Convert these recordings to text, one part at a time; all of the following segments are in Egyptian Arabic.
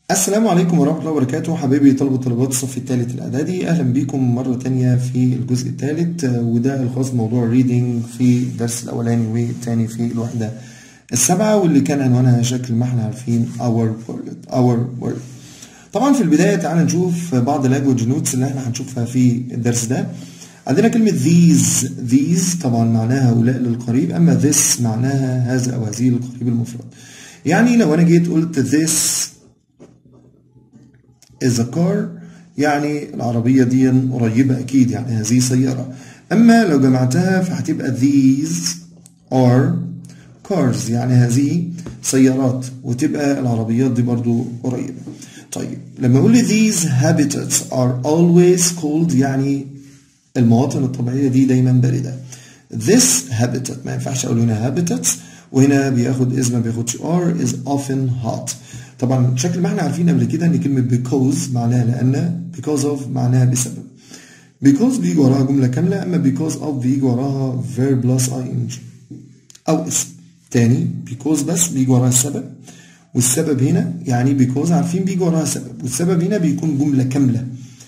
السلام عليكم ورحمة الله وبركاته حبايبي طلبة وطالبات الصف الثالث الإعدادي أهلا بيكم مرة تانية في الجزء الثالث وده الخاص بموضوع الريدنج في الدرس الأولاني والثاني في الوحدة السابعة واللي كان عنوانها شكل ما احنا عارفين our world our world طبعا في البداية تعال نشوف بعض اللانجوج نوتس اللي احنا هنشوفها في الدرس ده عندنا كلمة these these طبعا معناها هؤلاء للقريب أما this معناها هذا أو هذه للقريب المفرد يعني لو أنا جيت قلت this is a car يعني العربية دي قريبة أكيد يعني هذه سيارة أما لو جمعتها فهتبقى these are cars يعني هذه سيارات وتبقى العربيات دي برضو قريبة طيب لما أقول لي these habitats are always cold يعني المواطن الطبيعية دي دايما باردة this habitat ما ينفعش أقول هنا habitats وهنا بياخد اسم ما بياخدش are is often hot طبعا شكل ما احنا عارفين قبل كده ان كلمه because معناها لان because of معناها بسبب because بيجي وراها جمله كامله اما because of بيجي وراها verb plus ing او اسم تاني because بس بيجي وراها السبب والسبب هنا يعني because عارفين بيجي وراها سبب والسبب هنا بيكون جمله كامله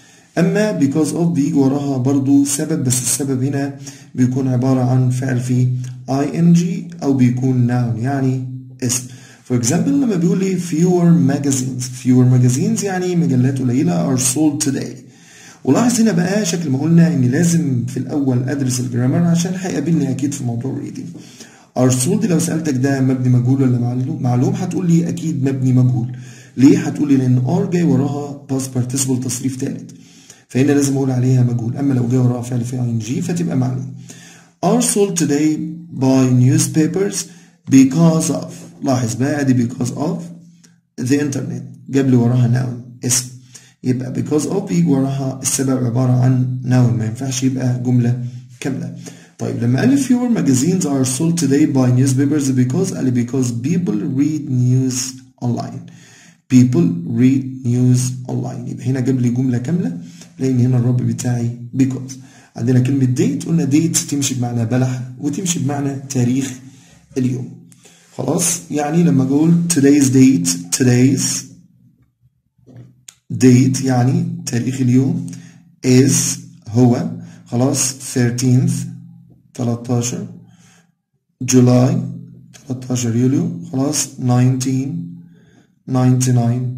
اما because of بيجي وراها برضو سبب بس السبب هنا بيكون عباره عن فعل فيه ing او بيكون noun يعني اسم For example لما بيقول لي fewer magazines fewer magazines يعني مجلات قليلة are sold today ولاحظ هنا بقى شكل ما قلنا ان لازم في الاول ادرس الجرامر عشان هيقابلني اكيد في موضوع الريدنج are sold لو سالتك ده مبني مجهول ولا معلوم معلوم هتقول لي اكيد مبني مجهول ليه هتقول لي لان are جاي وراها past participle تصريف ثالث فهنا لازم اقول عليها مجهول اما لو جاي وراها فعل في ing فتبقى معلوم are sold today by newspapers because of لاحظ بقى دي because of the internet جاب لي وراها noun اسم يبقى because of بيجي وراها السبب عبارة عن noun ما ينفعش يبقى جملة كاملة طيب لما قال fewer magazines are sold today by newspapers because قال لي because people read news online people read news online يبقى هنا جاب لي جملة كاملة لأن هنا الرب بتاعي because عندنا كلمة date قلنا date تمشي بمعنى بلح وتمشي بمعنى تاريخ اليوم خلاص يعني لما اقول today's date today's date يعني تاريخ اليوم is هو خلاص 13th 13 جولاي 13 يوليو خلاص 1999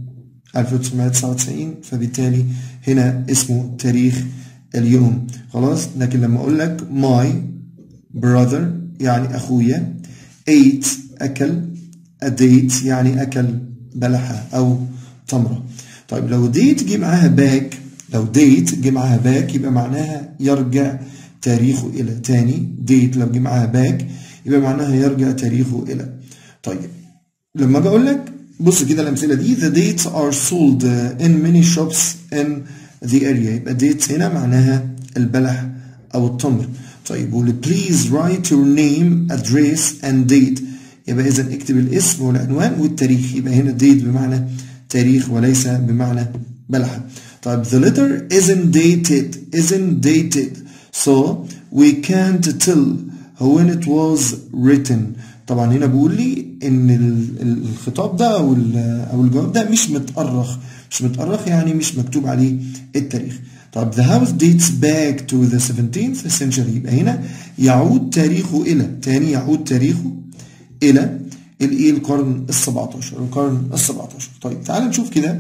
1999 فبالتالي هنا اسمه تاريخ اليوم خلاص لكن لما اقول لك my brother يعني اخويا ate أكل a date يعني أكل بلحة أو تمرة طيب لو date جه معاها باك لو date جه معاها باك يبقى معناها يرجع تاريخه إلى تاني date لو جه معاها باك يبقى معناها يرجع تاريخه إلى طيب لما بقول لك بص كده الأمثلة دي the dates are sold in many shops in the area يبقى dates هنا معناها البلح أو التمر طيب قول please write your name address and date يبقى إذا اكتب الاسم والعنوان والتاريخ يبقى هنا date بمعنى تاريخ وليس بمعنى بلحة طيب the letter isn't dated isn't dated so we can't tell when it was written طبعا هنا بيقول لي ان الخطاب ده او او الجواب ده مش متأرخ مش متأرخ يعني مش مكتوب عليه التاريخ طب the house dates back to the 17th century يبقى هنا يعود تاريخه إلى تاني يعود تاريخه إلى الإيه القرن ال 17 القرن ال 17 طيب تعال نشوف كده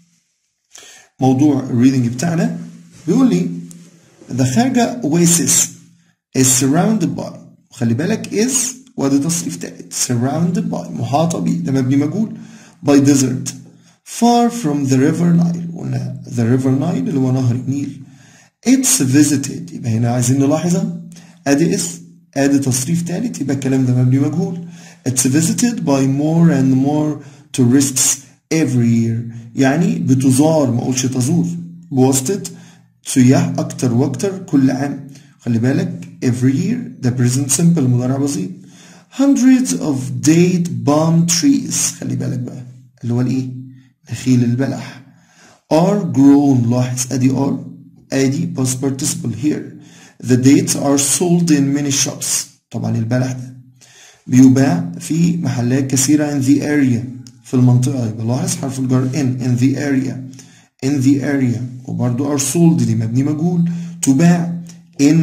موضوع الريدنج بتاعنا بيقول لي the خارجة oasis is surrounded by خلي بالك is وادي تصريف تالت surrounded by محاطة بيه ده مبني مجهول by desert far from the river Nile قلنا the river Nile اللي هو نهر النيل it's visited يبقى هنا عايزين نلاحظها ادي اسم ادي تصريف ثالث يبقى الكلام ده مبني مجهول it's visited by more and more tourists every year يعني بتزار ما اقولش تزور بواسطة سياح اكتر واكتر كل عام خلي بالك every year ده present simple مضارع بسيط hundreds of date palm trees خلي بالك بقى اللي هو الايه نخيل البلح are grown لاحظ ادي are ادي past participle here the dates are sold in many shops طبعا البلح ده بيباع في محلات كثيرة in the area في المنطقة يبقى لاحظ حرف الجر in in the area in the area وبرضو are sold دي مبني مجهول تباع in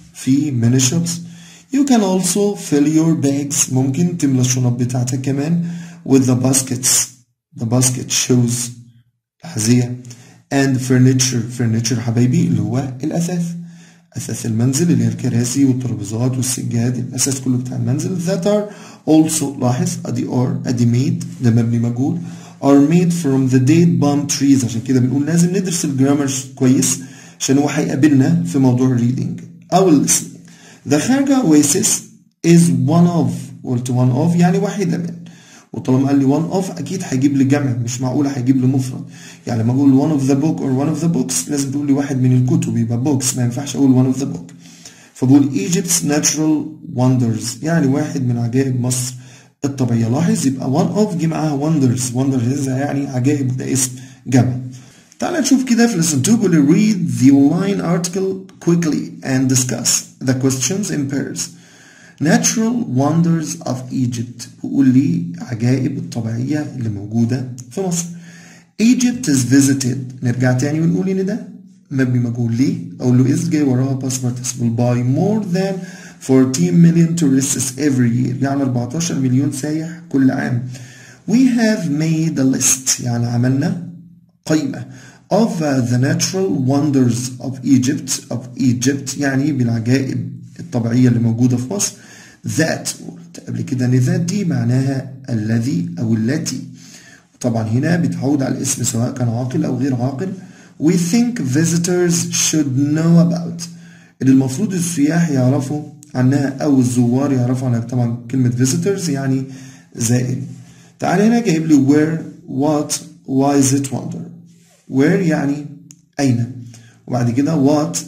في many shops you can also fill your bags ممكن تملى الشنط بتاعتك كمان with the baskets the basket shows الحذية and furniture furniture حبايبي اللي هو الأثاث أثاث المنزل اللي هي الكراسي والترابيزات والسجاد الأساس كله بتاع المنزل that are also لاحظ أدي are أدي made ده مبني مجهول are made from the date palm trees عشان كده بنقول لازم ندرس الجرامر كويس عشان هو هيقابلنا في موضوع الريدنج أو الليسننج the خارجة oasis is one of قلت one of يعني واحدة من وطالما قال لي one of اكيد هيجيب لي جمع مش معقوله هيجيب لي مفرد يعني لما اقول one of the book or one of the books لازم تقول لي واحد من الكتب يبقى books ما ينفعش اقول one of the book فبقول Egypt's natural wonders يعني واحد من عجائب مصر الطبيعيه لاحظ يبقى one of جه معاها wonders wonders يعني عجائب ده اسم جمع تعال نشوف كده في lesson 2 بيقول read the online article quickly and discuss the questions in pairs natural wonders of Egypt بيقول لي عجائب الطبيعية اللي موجودة في مصر Egypt is visited نرجع تاني ونقول ان ده مبني مجهول ليه اقول له is جاي وراها past participle by more than 14 million tourists every year يعني 14 مليون سايح كل عام we have made a list يعني عملنا قائمة of uh, the natural wonders of Egypt of Egypt يعني بالعجائب الطبيعية اللي موجودة في مصر that قبل كده ان that دي معناها الذي او التي طبعا هنا بتعود على الاسم سواء كان عاقل او غير عاقل we think visitors should know about اللي المفروض السياح يعرفوا عنها او الزوار يعرفوا عنها طبعا كلمة visitors يعني زائر تعال هنا جايب لي where what why is it wonder where يعني أين وبعد كده what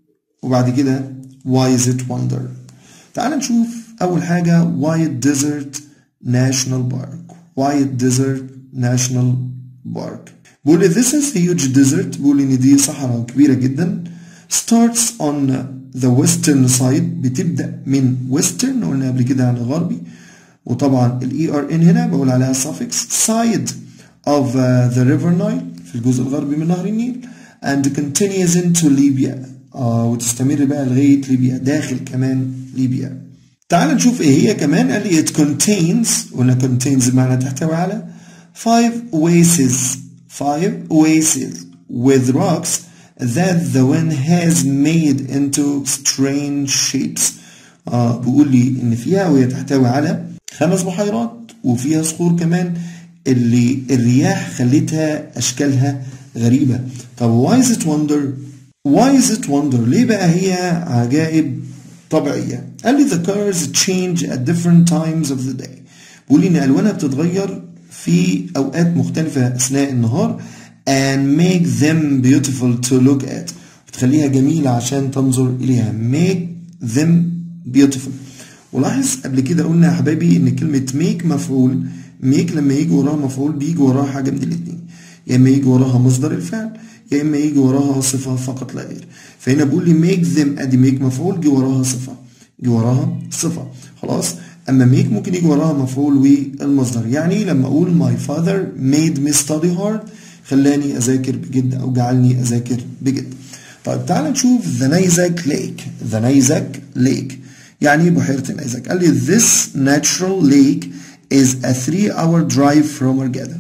وبعد كده why is it wonder تعال نشوف أول حاجة White Desert National Park White Desert National Park بيقول لي this is a huge desert بيقول لي إن دي صحراء كبيرة جدا starts on the western side بتبدأ من western قلنا قبل كده يعني غربي وطبعا ال ERN هنا بقول عليها suffix side of uh, the river Nile في الجزء الغربي من نهر النيل and continues into Libya آه وتستمر بقى لغاية ليبيا داخل كمان ليبيا تعال نشوف ايه هي كمان قال لي it contains قلنا contains بمعنى تحتوي على five oases five oases with rocks that the wind has made into strange shapes آه بيقول لي ان فيها وهي تحتوي على خمس بحيرات وفيها صخور كمان اللي الرياح خلتها اشكالها غريبه طب why is it wonder why is it wonder ليه بقى هي عجائب طبيعيه قال لي the colors change at different times of the day بيقول لي ان الوانها بتتغير في اوقات مختلفه اثناء النهار and make them beautiful to look at بتخليها جميله عشان تنظر اليها make them beautiful ولاحظ قبل كده قلنا يا حبايبي ان كلمه make مفعول make لما يجي وراها مفعول بيجي وراها حاجه من الاثنين يا اما يجي وراها مصدر الفعل يا اما يجي وراها صفه فقط لا غير فهنا بقول لي make them ادي make مفعول جه وراها صفه جه وراها صفه خلاص اما make ممكن يجي وراها مفعول والمصدر يعني لما اقول my father made me study hard خلاني اذاكر بجد او جعلني اذاكر بجد طيب تعال نشوف the Nizak lake the Nizak lake يعني بحيرة النيزك قال لي this natural lake is a three hour drive from Hurghada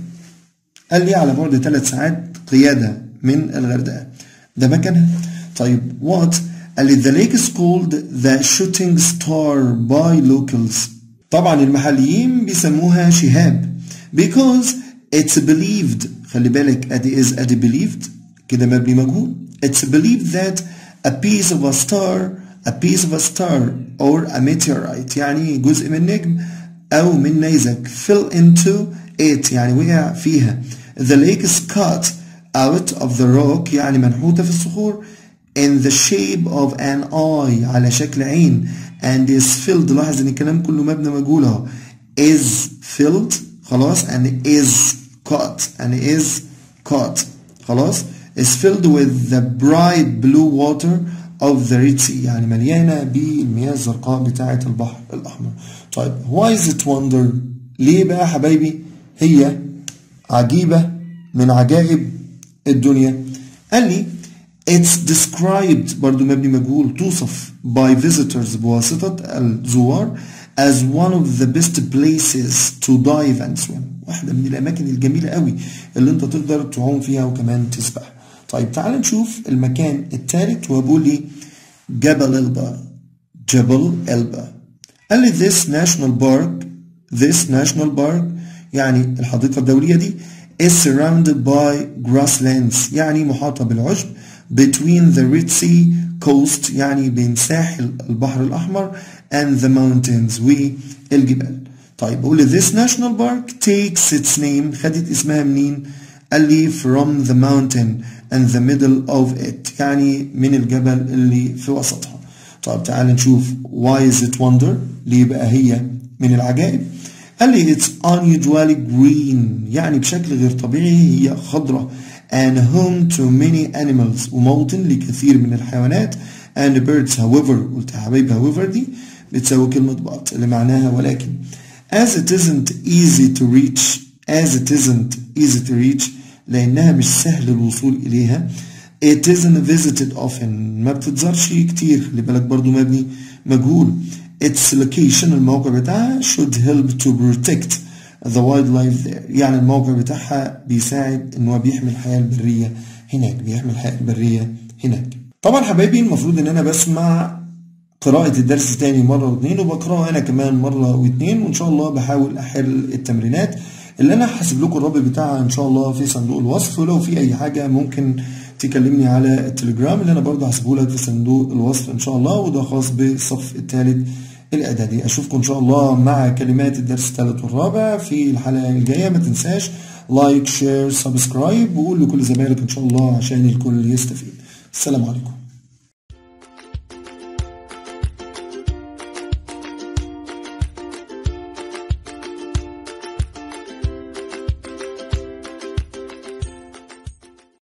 قال لي على بعد ثلاث ساعات قيادة من الغردقة ده مكانها طيب what قال لي the lake is called the shooting star by locals طبعا المحليين بيسموها شهاب because it's believed خلي بالك ادي is ادي believed كده مبني مجهول it's believed that a piece of a star a piece of a star or a meteorite يعني جزء من نجم أو من نيزك fell into it يعني وقع فيها the lake is cut out of the rock يعني منحوتة في الصخور in the shape of an eye على شكل عين and is filled لاحظ ان الكلام كله مبنى مجهول اهو is filled خلاص and is caught and is caught خلاص is filled with the bright blue water of the Red Sea يعني مليانة بالمياه الزرقاء بتاعة البحر الأحمر طيب why is it wonder ليه بقى حبايبي هي عجيبة من عجائب الدنيا قال لي It's described برضو مبني مجهول توصف by visitors بواسطة الزوار as one of the best places to dive and swim واحدة من الأماكن الجميلة قوي اللي أنت تقدر تعوم فيها وكمان تسبح طيب تعال نشوف المكان الثالث وبقول لي جبل البا جبل البا قال لي this national park this national park يعني الحديقة الدولية دي is surrounded by grasslands يعني محاطة بالعشب between the Red Sea coast يعني بين ساحل البحر الأحمر and the mountains والجبال طيب بقول this national park takes its name خدت اسمها منين قال لي from the mountain and the middle of it يعني من الجبل اللي في وسطها طيب تعال نشوف why is it wonder ليه بقى هي من العجائب قال لي it's unusually green يعني بشكل غير طبيعي هي خضراء and home to many animals وموطن لكثير من الحيوانات and birds however قلت يا حبايبي however دي بتساوي كلمة but اللي معناها ولكن as it isn't easy to reach as it isn't easy to reach لأنها مش سهل الوصول إليها it isn't visited often ما بتتزارش كتير خلي بالك برضو مبني مجهول its location الموقع بتاعها should help to protect the wildlife there يعني الموقع بتاعها بيساعد ان هو بيحمي الحياة البرية هناك بيحمي الحياة البرية هناك طبعا حبايبي المفروض ان انا بسمع قراءة الدرس تاني مرة واثنين وبقراه انا كمان مرة واثنين وان شاء الله بحاول احل التمرينات اللي انا هسيب لكم الرابط بتاعها ان شاء الله في صندوق الوصف ولو في اي حاجة ممكن تكلمني على التليجرام اللي انا برضه هسيبه لك في صندوق الوصف ان شاء الله وده خاص بالصف الثالث الاعدادي اشوفكم ان شاء الله مع كلمات الدرس الثالث والرابع في الحلقه الجايه ما تنساش لايك شير سبسكرايب وقول لكل زمايلك ان شاء الله عشان الكل يستفيد السلام عليكم